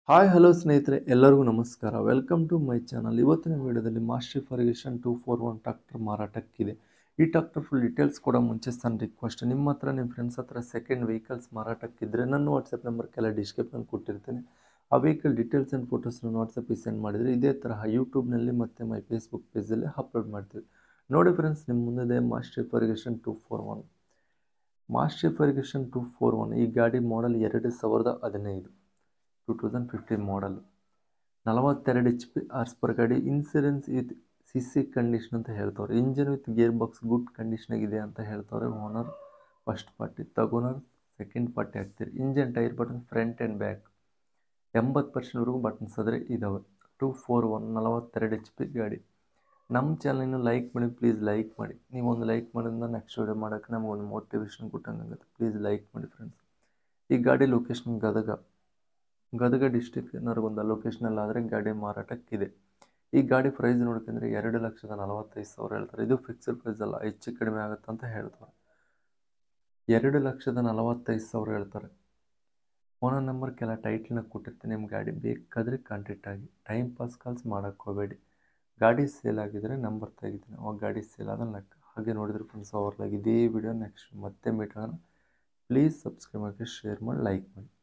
hi hello ಸ್ನೇಹಿತರೆ ಎಲ್ಲರಿಗೂ ನಮಸ್ಕಾರ ವೆಲ್ಕಮ್ ಟು ಮೈ ಚಾನಲ್ ಇವತ್ತಿನ ವಿಡಿಯೋದಲ್ಲಿ Massey Ferguson two four one tractor ಮಾರಾಟಕ್ಕಿದೆ ಈ ಟ್ರಾಕ್ಟರ್ ಫುಲ್ ಡೀಟೇಲ್ಸ್ ಕೊಡೋ ಮುಂಚೆ ಸಣ್ಣ ರಿಕ್ವೆಸ್ಟ್ ನಿಮ್ಮ ಹತ್ರ ನಿಮ್ಮ ಫ್ರೆಂಡ್ಸ್ ಹತ್ರ ಸೆಕೆಂಡ್ ವೆಹಿಕಲ್ಸ್ ಮಾರಾಟಕ್ಕಿದ್ರೆ ನನ್ನ ವಾಟ್ಸಪ್ ನಂಬರ್ಗೆಲ್ಲ ಡಿಸ್ಕ್ರಿಪ್ಷನ್ ಕೊಟ್ಟಿರ್ತೀನಿ ಆ ವೆಹಿಕಲ್ ಡೀಟೇಲ್ಸ್ ಆ್ಯಂಡ್ ಫೋಟೋಸ್ನ ವಾಟ್ಸಪ್ಪಿಗೆ ಸೆಂಡ್ ಮಾಡಿದರೆ ಇದೇ ತರಹ ಯೂಟ್ಯೂಬ್ನಲ್ಲಿ ಮತ್ತು ಮೈ ಫೇಸ್ಬುಕ್ ಪೇಜಲ್ಲಿ ಅಪ್ಲೋಡ್ ಮಾಡ್ತೀವಿ ನೋಡಿ ಫ್ರೆಂಡ್ಸ್ ನಿಮ್ಮ ಮುಂದೆ Massey Ferguson two four one Massey Ferguson two four one ಈ ಗಾಡಿ ಮಾಡಲ್ ಎರಡು ಸಾವಿರದ ಹದಿನೈದು ಟೂ ತೌಸಂಡ್ ಫಿಫ್ಟೀನ್ ಮಾಡಲ್ ನಲವತ್ತೆರಡು ಎಚ್ ಪಿ ಆರ್ಸ್ ಪರ್ ಗಾಡಿ insurance with C C condition ಅಂತ ಹೇಳ್ತವ್ರೆ engine with gear box good ಕಂಡೀಷನಾಗಿದೆ ಅಂತ ಹೇಳ್ತವ್ರೆ ಓನರ್ ಫಸ್ಟ್ ಪಾರ್ಟಿ ತಗೋನರ್ ಸೆಕೆಂಡ್ ಪಾರ್ಟಿ ಆಗ್ತೀರಿ engine tyre button front and back ಎಂಬತ್ತು ಪರ್ಸೆಂಟ್ವರೆಗೂ ಬಟನ್ಸ್ ಆದರೆ ಇದ್ದಾವೆ ಟೂ ಫೋರ್ ಒನ್ ನಲವತ್ತೆರಡು ಎಚ್ ಪಿ ಗಾಡಿ ನಮ್ಮ ಚಾನಲ್ನ ಲೈಕ್ ಮಾಡಿ ಪ್ಲೀಸ್ ಲೈಕ್ ಮಾಡಿ ನೀವು ಒಂದು ಲೈಕ್ ಮಾಡೋದ್ರಿಂದ ನೆಕ್ಸ್ಟ್ ವೀಡಿಯೋ ಮಾಡೋಕ್ಕೆ ನಮಗೆ ಒಂದು ಮೋಟಿವೇಶನ್ ಕೊಟ್ಟಂಗಾಗುತ್ತೆ ಪ್ಲೀಸ್ ಲೈಕ್ ಮಾಡಿ ಫ್ರೆಂಡ್ಸ್ ಈ ಗಾಡಿ ಲೊಕೇಶನ್ ಗದಗ ಗದಗ ಡಿಸ್ಟಿಕ್ ನರಗುಂದ ಲೊಕೇಶನಲ್ಲಿ ಆದರೆ ಗಾಡಿ ಮಾರಾಟಕ್ಕಿದೆ ಈ ಗಾಡಿ ಪ್ರೈಸ್ ನೋಡ್ಕೊಂಡ್ರೆ ಎರಡು ಲಕ್ಷದ ನಲವತ್ತೈದು ಸಾವಿರ ಹೇಳ್ತಾರೆ ಇದು ಫಿಕ್ಸ್ಡ್ ಪ್ರೈಸ್ ಅಲ್ಲ ಹೆಚ್ಚು ಕಡಿಮೆ ಆಗುತ್ತೆ ಅಂತ ಹೇಳ್ತಾರೆ ಎರಡು ಲಕ್ಷದ ನಲವತ್ತೈದು ಸಾವಿರ ಹೇಳ್ತಾರೆ ಫೋನ್ ನಂಬರ್ ಕೆಲ ಟೈಟ್ಲನ್ನ ಕೊಟ್ಟಿರ್ತೀನಿ ನಿಮ್ಮ ಗಾಡಿ ಬೇಕಾದರೆ ಕಾಂಟ್ಯಾಕ್ಟ್ ಆಗಿ ಟೈಮ್ ಪಾಸ್ ಕಾಲ್ಸ್ ಮಾಡೋಕ್ಕೆ ಹೋಗಬೇಡಿ ಗಾಡಿ ಸೇಲ್ ಆಗಿದರೆ ನಂಬರ್ ತೆಗಿತೀನಿ ಅವಾಗ ಗಾಡಿ ಸೇಲ್ ಆದ ಲೆಕ್ಕ ಹಾಗೆ ನೋಡಿದ್ರೆ ಫ್ರೆಂಡ್ಸ್ ಅವ್ರಲಾಗಿ ಇದೇ ವಿಡಿಯೋ ನೆಕ್ಸ್ಟ್ ಮತ್ತೆ ಮೀಟ್ ಆಗೋಣ ಪ್ಲೀಸ್ ಸಬ್ಸ್ಕ್ರೈಬ್ ಮಾಡಿ ಶೇರ್ ಮಾಡಿ ಲೈಕ್ ಮಾಡಿ